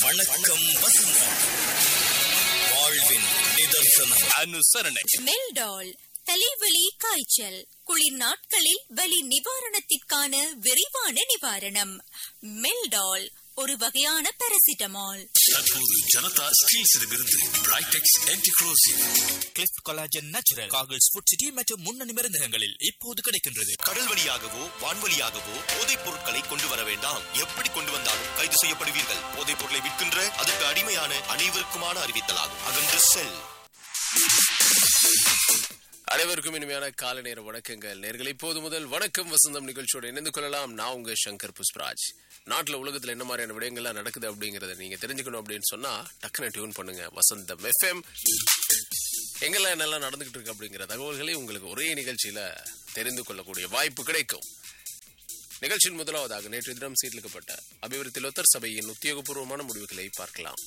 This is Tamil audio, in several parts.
வணக்கம் வசந்தம் வாழ்வின் நிதர்சனம் அனுசரணை மெல்டால் தலைவலி காய்ச்சல் குளிர் நாட்களில் வலி நிவாரணத்திற்கான விரைவான நிவாரணம் மெல்டால் ஒரு வகையான பாராசிட்டமால் தற்போது ஜனதா ஸ்டீல்ஸிடமிருந்து பிரைடெக்ஸ் ஆன்டிக்ரோசிவ் கிளிஃப்ட் கொலாஜன் நேச்சுரல் காகிள்ஸ் ஃபுட் சிட்டி மற்றும் முன்னணி மருந்தகங்களில் இப்போது கிடைக்கின்றது கடல் வழியாகவோ வான்வழியாகவோ போதைப் பொருட்களை கொண்டு வர வேண்டாம் எப்படி கொண்டு வந்தாலும் கைது செய்யப்படுவீர்கள் போதைப் பொருளை விற்கின்ற அதற்கு அடிமையான அனைவருக்குமான அறிவித்தலாகும் அகன்று செல் அனைவருக்கும் இனிமையான காலை நேர வணக்கங்கள் நேர்கள் இப்போது முதல் வணக்கம் வசந்தம் நிகழ்ச்சியோடு இணைந்து கொள்ளலாம் நான் உங்க சங்கர் புஷ்பராஜ் நாட்டுல உலகத்துல என்ன மாதிரியான விடயங்கள்லாம் நடக்குது அப்படிங்கறத நீங்க தெரிஞ்சுக்கணும் அப்படின்னு சொன்னா டக்குனு டியூன் பண்ணுங்க வசந்தம் எஃப்எம் எங்கெல்லாம் என்னெல்லாம் நடந்துகிட்டு இருக்கு அப்படிங்கிற தகவல்களை உங்களுக்கு ஒரே நிகழ்ச்சியில தெரிந்து கொள்ளக்கூடிய வாய்ப்பு கிடைக்கும் நிகழ்ச்சியின் முதலாவதாக நேற்று தினம் சீர்லிக்கப்பட்ட அபிவிருத்தி லொத்தர் சபையின் உத்தியோகபூர்வமான முடிவுகளை பார்க்கலாம்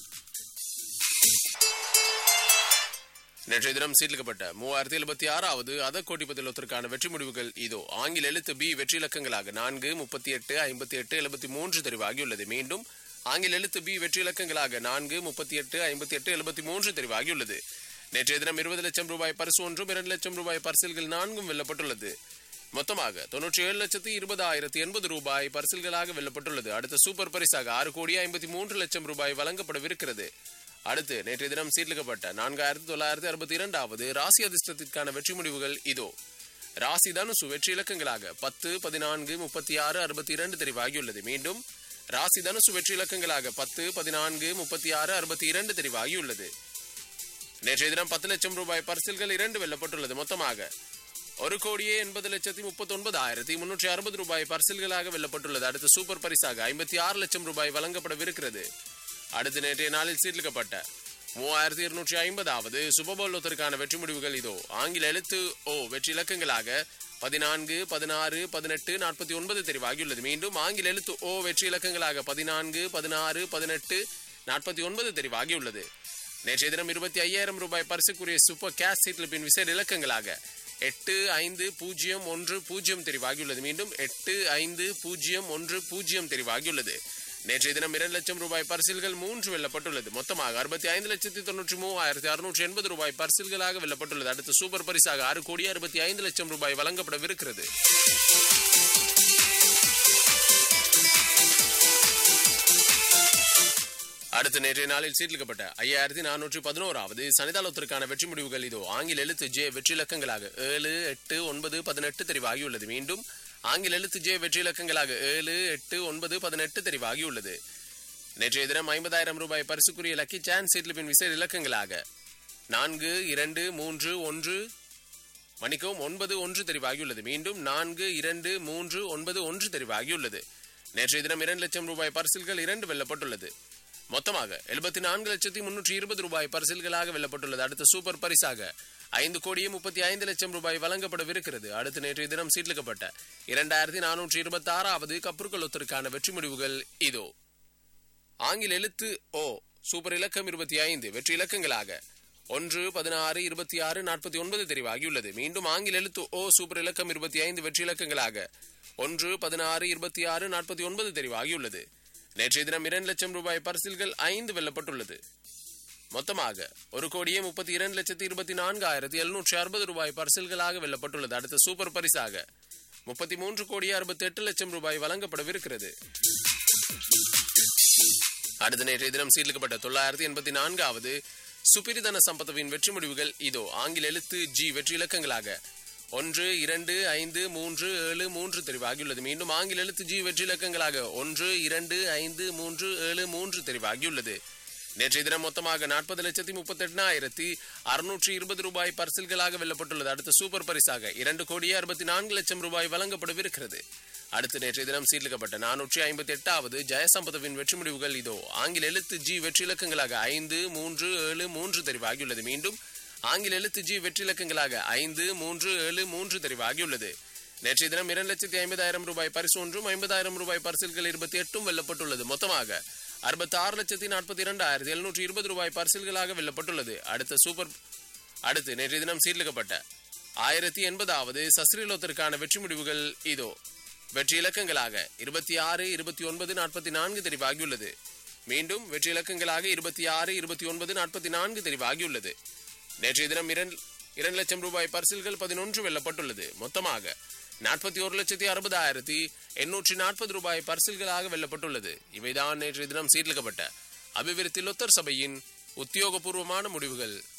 நேற்றைய தினம் சீர்லிக்கப்பட்ட மூவாயிரத்தி எழுபத்தி ஆறாவது அத கோடிப்பதிலொத்திற்கான வெற்றி முடிவுகள் இதோ ஆங்கில எழுத்து பி வெற்றி இலக்கங்களாக நான்கு முப்பத்தி எட்டு ஐம்பத்தி எட்டு எழுபத்தி மூன்று தெரிவாகியுள்ளது மீண்டும் ஆங்கில எழுத்து பி வெற்றி இலக்கங்களாக நான்கு முப்பத்தி எட்டு ஐம்பத்தி எட்டு எழுபத்தி மூன்று தெரிவாகியுள்ளது நேற்றைய தினம் இருபது லட்சம் ரூபாய் பரிசு ஒன்றும் இரண்டு லட்சம் ரூபாய் பரிசில்கள் நான்கும் வெல்லப்பட்டுள்ளது மொத்தமாக தொன்னூற்றி ஏழு லட்சத்தி இருபதாயிரத்தி எண்பது ரூபாய் பரிசில்களாக வெல்லப்பட்டுள்ளது அடுத்த சூப்பர் பரிசாக ஆறு கோடி ஐம்பத்தி மூன்று லட்சம் ரூபாய் வழங்கப்படவிருக்கிறது அடுத்து நேற்றைய தினம் சீர்லிக்கப்பட்ட நான்காயிரத்தி தொள்ளாயிரத்தி அறுபத்தி இரண்டாவது ராசி அதிர்ஷ்டத்திற்கான வெற்றி முடிவுகள் இதோ ராசி தனுசு வெற்றி இலக்கங்களாக பத்து பதினான்கு முப்பத்தி ஆறு அறுபத்தி இரண்டு தெரிவாகியுள்ளது மீண்டும் ராசி தனுசு வெற்றி இலக்கங்களாக பத்து பதினான்கு முப்பத்தி ஆறு அறுபத்தி இரண்டு தெரிவாகியுள்ளது நேற்றைய தினம் பத்து லட்சம் ரூபாய் பரிசில்கள் இரண்டு வெல்லப்பட்டுள்ளது மொத்தமாக ஒரு கோடியே எண்பது லட்சத்தி முப்பத்தி ஒன்பது ஆயிரத்தி முன்னூற்றி அறுபது ரூபாய் பரிசில்களாக வெல்லப்பட்டுள்ளது அடுத்து சூப்பர் பரிசாக ஐம்பத்தி ஆறு லட்சம் ரூபாய் வழங்கப்படவிருக்கிறது அடுத்து நேற்றைய நாளில் சீர்லிக்கப்பட்ட மூவாயிரத்தி இருநூற்றி ஐம்பதாவது சுபபோலத்திற்கான வெற்றி முடிவுகள் இதோ ஆங்கில எழுத்து ஓ வெற்றி இலக்கங்களாக பதினான்கு பதினாறு பதினெட்டு நாற்பத்தி ஒன்பது தெரிவாகியுள்ளது மீண்டும் ஆங்கில எழுத்து ஓ வெற்றி இலக்கங்களாக பதினான்கு பதினாறு பதினெட்டு நாற்பத்தி ஒன்பது தெரிவாகியுள்ளது நேற்றைய தினம் இருபத்தி ஐயாயிரம் ரூபாய் பரிசுக்குரிய சூப்பர் கேஷ் சீட்லிப்பின் விசேட இலக்கங்களாக எட்டு ஐந்து பூஜ்ஜியம் ஒன்று பூஜ்ஜியம் தெரிவாகியுள்ளது மீண்டும் எட்டு ஐந்து பூஜ்ஜியம் ஒன்று பூஜ்ஜியம் தெரிவாகியுள்ளது நேற்றைய தினம் இரண்டு லட்சம் ரூபாய் பரிசில்கள் மூன்று வெல்லப்பட்டுள்ளது மொத்தமாக அறுபத்தி ஐந்து லட்சத்தி தொன்னூற்றி மூவாயிரத்தி அறுநூற்றி எண்பது ரூபாய் பரிசில்களாக வெல்லப்பட்டுள்ளது அடுத்து சூப்பர் பரிசாக ஆறு கோடி அறுபத்தி ஐந்து லட்சம் ரூபாய் வழங்கப்படவிருக்கிறது அடுத்த நேற்றைய நாளில் சீர்லிக்கப்பட்ட ஐயாயிரத்தி நானூற்றி பதினோராவது சனிதாலத்திற்கான வெற்றி முடிவுகள் இதோ ஆங்கில எழுத்து ஜே வெற்றி இலக்கங்களாக ஏழு எட்டு ஒன்பது பதினெட்டு தெரிவாகியுள்ளது மீண்டும் ஆங்கில எழுத்து ஜே வெற்றி இலக்கங்களாக ஏழு எட்டு ஒன்பது பதினெட்டு தெரிவாகியுள்ளது நேற்றைய தினம் ஐம்பதாயிரம் ரூபாய் பரிசுக்குரிய லக்கி சான்ஸ் சீட்லிப்பின் விசேட இலக்கங்களாக நான்கு இரண்டு மூன்று ஒன்று மணிக்கவும் ஒன்பது ஒன்று தெரிவாகியுள்ளது மீண்டும் நான்கு இரண்டு மூன்று ஒன்பது ஒன்று தெரிவாகியுள்ளது நேற்றைய தினம் இரண்டு லட்சம் ரூபாய் பரிசில்கள் இரண்டு வெல்லப்பட்டுள்ளது மொத்தமாக எழுபத்தி நான்கு லட்சத்தி முன்னூற்றி இருபது ரூபாய் பரிசில்களாக வெல்லப்பட்டுள்ளது அடுத்த சூப்பர் பரிசாக ஐந்து கோடியே முப்பத்தி ஐந்து லட்சம் ரூபாய் வழங்கப்படவிருக்கிறது அடுத்து நேற்றைய தினம் சீட்லிக்கப்பட்ட இரண்டாயிரத்தி நானூற்றி இருபத்தி ஆறாவது கப்புர்களொத்திற்கான வெற்றி முடிவுகள் இதோ ஆங்கில எழுத்து ஓ சூப்பர் இலக்கம் இருபத்தி ஐந்து வெற்றி இலக்கங்களாக ஒன்று பதினாறு இருபத்தி ஆறு நாற்பத்தி ஒன்பது தெரிவாகியுள்ளது மீண்டும் ஆங்கில எழுத்து ஓ சூப்பர் இலக்கம் இருபத்தி ஐந்து வெற்றி இலக்கங்களாக ஒன்று பதினாறு இருபத்தி ஆறு நாற்பத்தி ஒன்பது தெரிவாகியுள்ளது நேற்றைய தினம் இரண்டு லட்சம் ரூபாய் பரிசில்கள் ஐந்து வெல்லப்பட்டுள்ளது மொத்தமாக ஒரு கோடியே முப்பத்தி இரண்டு லட்சத்தி இருபத்தி நான்காயிரத்தி எழுநூற்றி அறுபது ரூபாய் பரிசில்களாக வெல்லப்பட்டுள்ளது அடுத்த சூப்பர் பரிசாக முப்பத்தி மூன்று கோடியே அறுபத்தி எட்டு லட்சம் ரூபாய் வழங்கப்படவிருக்கிறது அடுத்த நேற்றைய தினம் சீர்லிக்கப்பட்ட தொள்ளாயிரத்தி எண்பத்தி நான்காவது சுப்பிரிதன சம்பத்துவின் வெற்றி முடிவுகள் இதோ ஆங்கில எழுத்து ஜி வெற்றி இலக்கங்களாக ஒன்று இரண்டு ஐந்து மூன்று ஏழு மூன்று தெரிவாகியுள்ளது மீண்டும் ஆங்கில எழுத்து ஜி வெற்றி இலக்கங்களாக ஒன்று இரண்டு ஐந்து மூன்று ஏழு மூன்று தெரிவாகியுள்ளது நேற்றைய தினம் மொத்தமாக நாற்பது லட்சத்தி முப்பத்தி எட்டாயிரத்தி அறுநூற்றி இருபது ரூபாய் பரிசில்களாக வெல்லப்பட்டுள்ளது அடுத்த சூப்பர் பரிசாக இரண்டு கோடியே அறுபத்தி நான்கு லட்சம் ரூபாய் வழங்கப்படவிருக்கிறது அடுத்து நேற்றைய தினம் சீர்லிக்கப்பட்ட நானூற்றி ஐம்பத்தி எட்டாவது ஜெயசம்பதவின் வெற்றி முடிவுகள் இதோ ஆங்கில எழுத்து ஜி வெற்றி இலக்கங்களாக ஐந்து மூன்று ஏழு மூன்று தெரிவாகியுள்ளது மீண்டும் ஆங்கில எழுத்து ஜி வெற்றி இலக்கங்களாக ஐந்து மூன்று ஏழு மூன்று தெரிவாகியுள்ளது நேற்றைய தினம் இரண்டு லட்சத்தி ஐம்பதாயிரம் ரூபாய் பரிசு ஒன்றும் ஐம்பதாயிரம் ரூபாய் பரிசில்கள் இருபத்தி எட்டும் வெல்லப்பட்டுள்ளது மொத்தமாக அறுபத்தி ஆறு லட்சத்தி நாற்பத்தி இரண்டாயிரத்தி எழுநூற்றி இருபது ரூபாய் பரிசில்களாக வெல்லப்பட்டுள்ளது அடுத்த சூப்பர் அடுத்து நேற்றைய தினம் சீர்லிக்கப்பட்ட ஆயிரத்தி எண்பதாவது சஸ்ரீலோத்திற்கான வெற்றி முடிவுகள் இதோ வெற்றி இலக்கங்களாக இருபத்தி ஆறு இருபத்தி ஒன்பது நாற்பத்தி நான்கு தெரிவாகியுள்ளது மீண்டும் வெற்றி இலக்கங்களாக இருபத்தி ஆறு இருபத்தி ஒன்பது நாற்பத்தி நான்கு தெரிவாகியுள்ளது நேற்றைய தினம் இரண்டு இரண்டு லட்சம் ரூபாய் பரிசில்கள் பதினொன்று வெல்லப்பட்டுள்ளது மொத்தமாக நாற்பத்தி ஒரு லட்சத்தி அறுபதாயிரத்தி எண்ணூற்றி நாற்பது ரூபாய் பரிசில்களாக வெல்லப்பட்டுள்ளது இவைதான் நேற்றைய தினம் சீர்லிக்கப்பட்ட அபிவிருத்தி லொத்தர் சபையின் உத்தியோகபூர்வமான முடிவுகள்